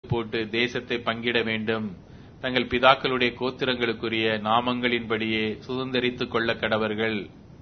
போட்டு தேசத்தை பங்கிட வேண்டும் தங்கள் பிதாக்களுடைய கோத்திரங்களுக்குரிய நாமங்களின்படியே சுதந்தரித்துக் கொள்ள கடவர்கள்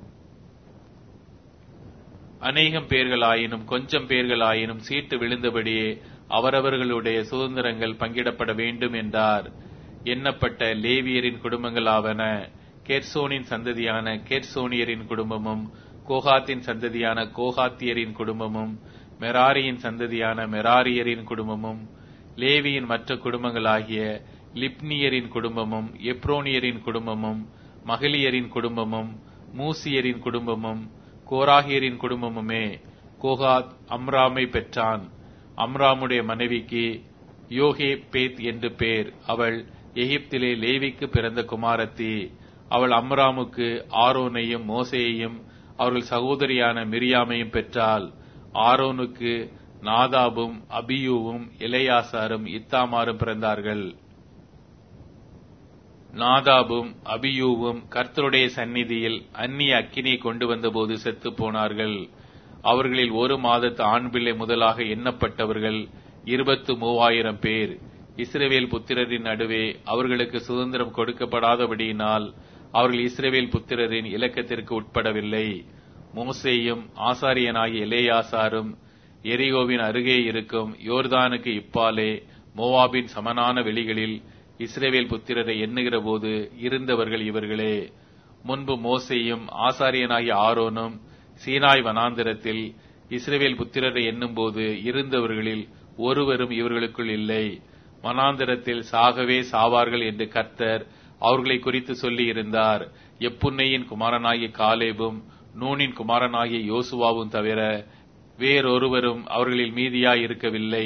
அநேகம் பேர்களாயினும் கொஞ்சம் பேர்களாயினும் சீட்டு விழுந்தபடியே அவரவர்களுடைய சுதந்திரங்கள் பங்கிடப்பட வேண்டும் என்றார் எண்ணப்பட்ட லேவியரின் குடும்பங்களாவன கெர்சோனின் சந்ததியான கெர்சோனியரின் குடும்பமும் கோகாத்தின் சந்ததியான கோகாத்தியரின் குடும்பமும் மெராரியின் சந்ததியான மெராரியரின் குடும்பமும் லேவியின் மற்ற குடும்பங்களாகிய லிப்னியரின் குடும்பமும் எப்ரோனியரின் குடும்பமும் மகளியரின் குடும்பமும் மூசியரின் குடும்பமும் கோராகியரின் குடும்பமுமே கோகாத் அம்ராமை பெற்றான் அம்ராமுடைய மனைவிக்கு யோகே பேத் என்று பேர் அவள் எகிப்திலே லேவிக்கு பிறந்த குமாரத்தி அவள் அம்ராமுக்கு ஆரோனையும் மோசேயையும் அவர்கள் சகோதரியான மிரியாமையும் பெற்றாள் ஆரோனுக்கு நாதாபும் அபியூவும் இளையாசாரும் இத்தாமாரும் பிறந்தார்கள் நாதாபும் அபியூவும் கர்த்தருடைய சந்நிதியில் அந்நிய அக்கினியை கொண்டு வந்தபோது செத்து போனார்கள் அவர்களில் ஒரு மாதத்து ஆண் பிள்ளை முதலாக எண்ணப்பட்டவர்கள் இருபத்து மூவாயிரம் பேர் இஸ்ரேவேல் புத்திரரின் நடுவே அவர்களுக்கு சுதந்திரம் கொடுக்கப்படாதபடியினால் அவர்கள் இஸ்ரேவேல் புத்திரரின் இலக்கத்திற்கு உட்படவில்லை மோசேயும் ஆசாரியனாகிய எலேயாசாரும் எரிகோவின் அருகே இருக்கும் யோர்தானுக்கு இப்பாலே மோவாபின் சமனான வெளிகளில் இஸ்ரேவேல் புத்திரரை எண்ணுகிற போது இருந்தவர்கள் இவர்களே முன்பு மோசேயும் ஆசாரியனாகிய ஆரோனும் சீனாய் வனாந்திரத்தில் இஸ்ரேவேல் புத்திரரை எண்ணும்போது இருந்தவர்களில் ஒருவரும் இவர்களுக்குள் இல்லை வனாந்திரத்தில் சாகவே சாவார்கள் என்று கர்த்தர் அவர்களை குறித்து சொல்லி இருந்தார் எப்புன்னையின் குமாரனாகிய காலேபும் நூனின் குமாரனாகிய யோசுவாவும் தவிர வேறொருவரும் அவர்களில் மீதியாய் இருக்கவில்லை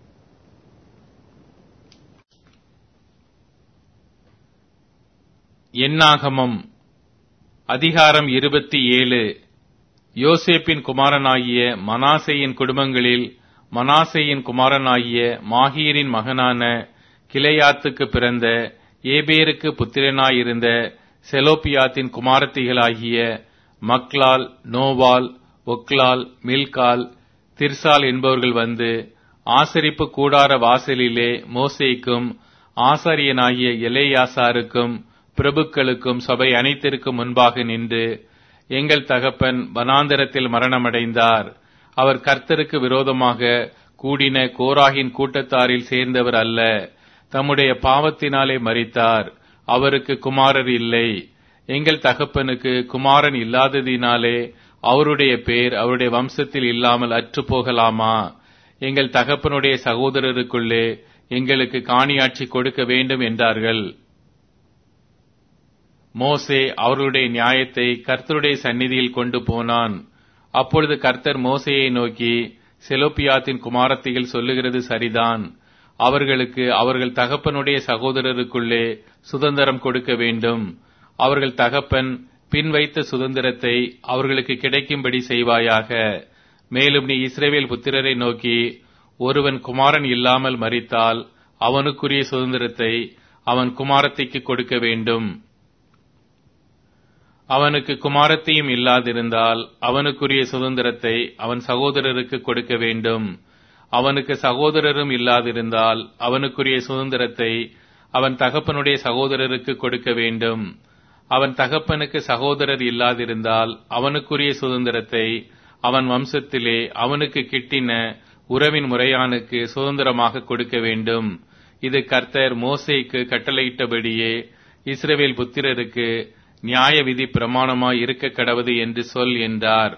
எண்ணாகமம் அதிகாரம் இருபத்தி ஏழு யோசேப்பின் குமாரனாகிய மனாசேயின் குடும்பங்களில் மனாசேயின் குமாரனாகிய மாகீரின் மகனான கிளையாத்துக்கு பிறந்த ஏபேருக்கு புத்திரனாயிருந்த செலோப்பியாத்தின் குமாரத்திகளாகிய மக்லால் நோவால் ஒக்லால் மில்கால் திர்சால் என்பவர்கள் வந்து ஆசரிப்பு கூடார வாசலிலே மோசேக்கும் ஆசாரியனாகிய எலேயாசாருக்கும் பிரபுக்களுக்கும் சபை அனைத்திற்கும் முன்பாக நின்று எங்கள் தகப்பன் வனாந்தரத்தில் மரணமடைந்தார் அவர் கர்த்தருக்கு விரோதமாக கூடின கோராகின் கூட்டத்தாரில் சேர்ந்தவர் அல்ல தம்முடைய பாவத்தினாலே மறித்தார் அவருக்கு குமாரர் இல்லை எங்கள் தகப்பனுக்கு குமாரன் இல்லாததினாலே அவருடைய பேர் அவருடைய வம்சத்தில் இல்லாமல் அற்று போகலாமா எங்கள் தகப்பனுடைய சகோதரருக்குள்ளே எங்களுக்கு காணியாட்சி கொடுக்க வேண்டும் என்றார்கள் மோசே அவர்களுடைய நியாயத்தை கர்த்தருடைய சந்நிதியில் கொண்டு போனான் அப்பொழுது கர்த்தர் மோசையை நோக்கி செலோப்பியாத்தின் குமாரத்திகள் சொல்லுகிறது சரிதான் அவர்களுக்கு அவர்கள் தகப்பனுடைய சகோதரருக்குள்ளே சுதந்திரம் கொடுக்க வேண்டும் அவர்கள் தகப்பன் பின் வைத்த சுதந்திரத்தை அவர்களுக்கு கிடைக்கும்படி செய்வாயாக மேலும் நீ இஸ்ரேவேல் புத்திரரை நோக்கி ஒருவன் குமாரன் இல்லாமல் மறித்தால் அவனுக்குரிய சுதந்திரத்தை அவன் குமாரத்திக்கு கொடுக்க வேண்டும் அவனுக்கு குமாரத்தையும் இல்லாதிருந்தால் அவனுக்குரிய சுதந்திரத்தை அவன் சகோதரருக்கு கொடுக்க வேண்டும் அவனுக்கு சகோதரரும் இல்லாதிருந்தால் அவனுக்குரிய சுதந்திரத்தை அவன் தகப்பனுடைய சகோதரருக்கு கொடுக்க வேண்டும் அவன் தகப்பனுக்கு சகோதரர் இல்லாதிருந்தால் அவனுக்குரிய சுதந்திரத்தை அவன் வம்சத்திலே அவனுக்கு கிட்டின உறவின் முறையானுக்கு சுதந்திரமாக கொடுக்க வேண்டும் இது கர்த்தர் மோசேக்கு கட்டளையிட்டபடியே இஸ்ரவேல் புத்திரருக்கு நியாய விதி பிரமாணமாய் இருக்க கடவது என்று சொல் என்றார்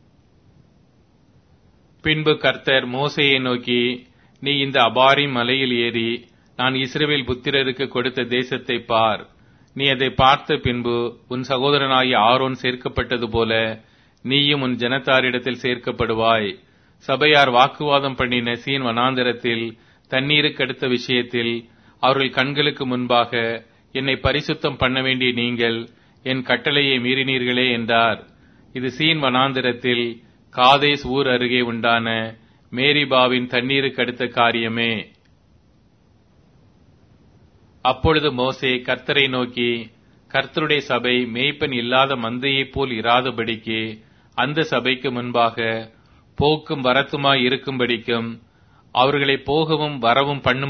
பின்பு கர்த்தர் மோசையை நோக்கி நீ இந்த அபாரி மலையில் ஏறி நான் இஸ்ரவேல் புத்திரருக்கு கொடுத்த தேசத்தை பார் நீ அதை பார்த்த பின்பு உன் சகோதரனாகிய ஆரோன் சேர்க்கப்பட்டது போல நீயும் உன் ஜனத்தாரிடத்தில் சேர்க்கப்படுவாய் சபையார் வாக்குவாதம் பண்ணின சீன் வனாந்தரத்தில் தண்ணீருக்கு அடுத்த விஷயத்தில் அவர்கள் கண்களுக்கு முன்பாக என்னை பரிசுத்தம் பண்ண வேண்டிய நீங்கள் என் கட்டளையை மீறினீர்களே என்றார் இது சீன் வனாந்திரத்தில் காதேஸ் ஊர் அருகே உண்டான மேரிபாவின் தண்ணீருக்கு அடுத்த காரியமே அப்பொழுது மோசே கர்த்தரை நோக்கி கர்த்தருடைய சபை மேய்ப்பன் இல்லாத மந்தையைப் போல் இராதபடிக்கு அந்த சபைக்கு முன்பாக போக்கும் வரத்துமாய் இருக்கும்படிக்கும் அவர்களை போகவும் வரவும் பண்ணும்